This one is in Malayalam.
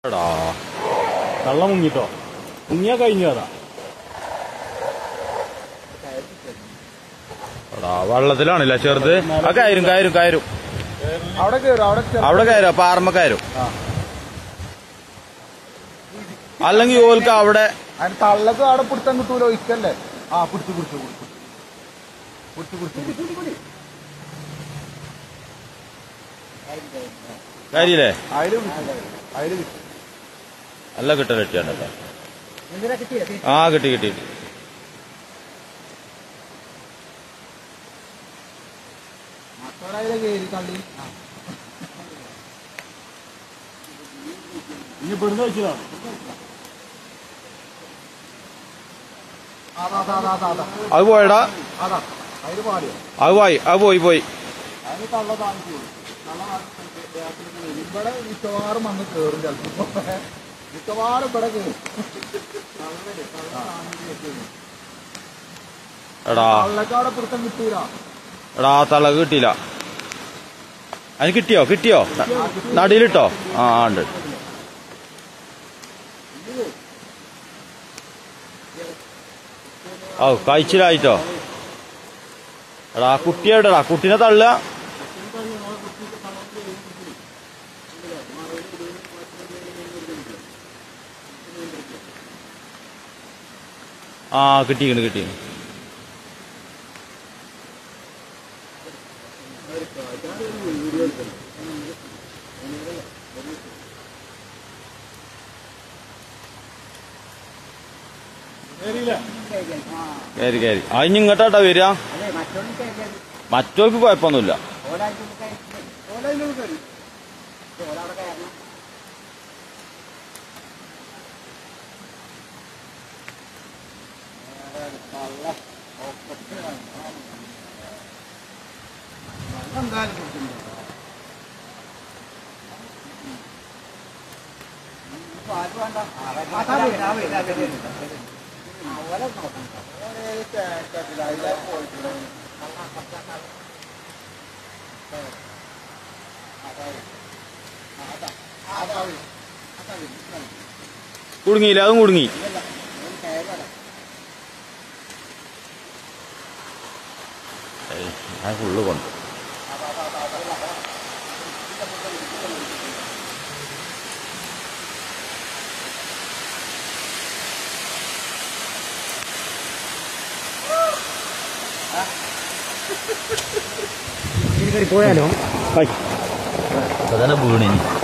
എടാ വെള്ളം മുങ്ങിട്ടോ മുങ്ങിയാ കഴിഞ്ഞു അതാ എടാ വെള്ളത്തിലാണില്ല ചെറുത് ആ കയറും കയറും കയറും അവിടെ കയറും അവിടെ ചെറു- അവിടെ കയറും പാറമ്മ കയറും ആ. അല്ലെങ്കിൽ ഓൽക്ക് അവിടെ അതിന് തള്ളക്ക് അവിടെ പിടുത്തം കിട്ടൂല ഒഴിക്കല്ലേ ആ പിടിച്ചു പിടിച്ചു പിടിച്ചു പിടിച്ചു പിടിച്ചു കാര്യല്ലേ അതില് പിടിച്ചു അതില് കിട്ടി നല്ല കിട്ടൽ കിട്ടിയാണ് കേട്ടോ ആ കിട്ടി കിട്ടി കിട്ടി മറ്റൊരായിരം കയറി തള്ളി ഇനി ഇവിടുന്ന് വെച്ചതാണ് അതാ അതാ അതാ അതാ അതാ അത് പോയടാ അതാ അതില് പാടിയോ അത് പോയി അത് പോയി പോയി അതിന് തള്ള താങ്ങിച്ചു തള്ള ഇവിടെ മിക്കവാറും വന്ന് കയറും ചിലപ്പോ മിക്കവാറും ഇവിടെ കയറും എടാ തള്ളക്ക് അവിടെ പിടുത്തം കിട്ടൂല എടാ തളക് കിട്ടിയില്ല അതിന് കിട്ടിയോ കിട്ടിയോ നടിയിലിട്ടോ ആ ആ, ഉണ്ട് ഓ കഴിച്ചിലായിട്ടോ എടാ കുട്ടിയെവിടെടാ കുട്ടീനെ തള്ളുക ആ കിട്ടിക്കണ് കിട്ടിക്കണ് കയറി കയറി അതിന് ഇങ്ങോട്ടാട്ടാ വരിക മറ്റോർക്ക് കുഴപ്പമൊന്നുമില്ല കുടുങ്ങിയില്ല അതും കുടുങ്ങി ഏയ്, ഞാൻ ഫുള്ള് കൊണ്ട് പോയാലോ അതന്നെ വീണിനി